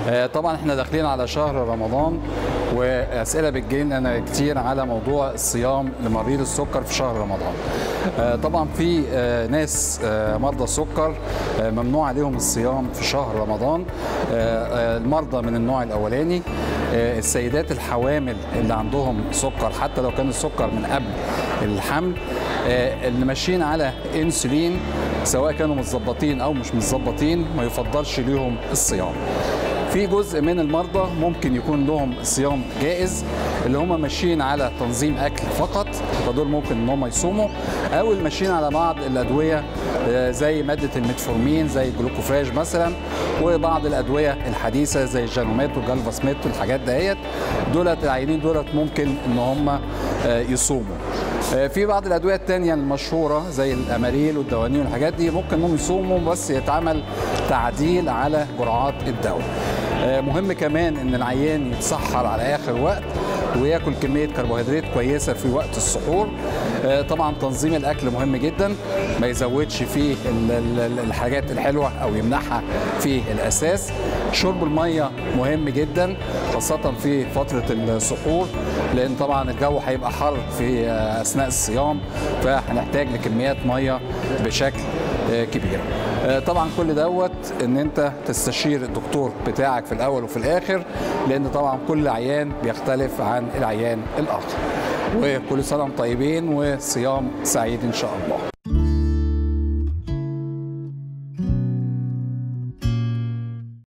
آه، طبعا احنا داخلين على شهر رمضان واسئله بتجيلنا كتير على موضوع الصيام لمريض السكر في شهر رمضان. آه، طبعا في آه، ناس آه، مرضى السكر آه، ممنوع عليهم الصيام في شهر رمضان آه، آه، المرضى من النوع الاولاني آه، السيدات الحوامل اللي عندهم سكر حتى لو كان السكر من قبل الحمل آه، اللي ماشيين على انسولين سواء كانوا متظبطين او مش متظبطين ما يفضلش ليهم الصيام في جزء من المرضى ممكن يكون لهم صيام جائز اللي هم ماشيين على تنظيم اكل فقط فدول ممكن ان هم يصوموا او اللي ماشيين على بعض الادويه آه، زي ماده الميتفورمين زي الجلوكوفاج مثلا وبعض الادويه الحديثه زي الجانومات والجالفاسميت والحاجات دهيت دولت العيانين دولت ممكن ان هم آه، يصوموا آه، في بعض الادويه التانية المشهوره زي الاماريل والدوانين والحاجات دي ممكن انهم يصوموا بس يتعمل تعديل على جرعات الدواء آه، مهم كمان ان العيان يتسحر على اخر وقت وياكل كميه كربوهيدرات كويسه في وقت السحور آه، طبعا تنظيم الاكل مهم جدا ما يزودش فيه ال- ال- ال- الحاجات الحلوه او يمنعها في الاساس شرب الميه مهم جدا خاصه في فتره السحور لان طبعا الجو هيبقى حر في آه، اثناء الصيام فهنحتاج لكميات ميه بشكل آه، كبير آه، طبعا كل دوت ان انت تستشير الدكتور بتاعك في الاول وفي الاخر لان طبعا كل عيان بيختلف عن العيان الاخر وكل سنه وانتم طيبين وصيام سعيد ان شاء الله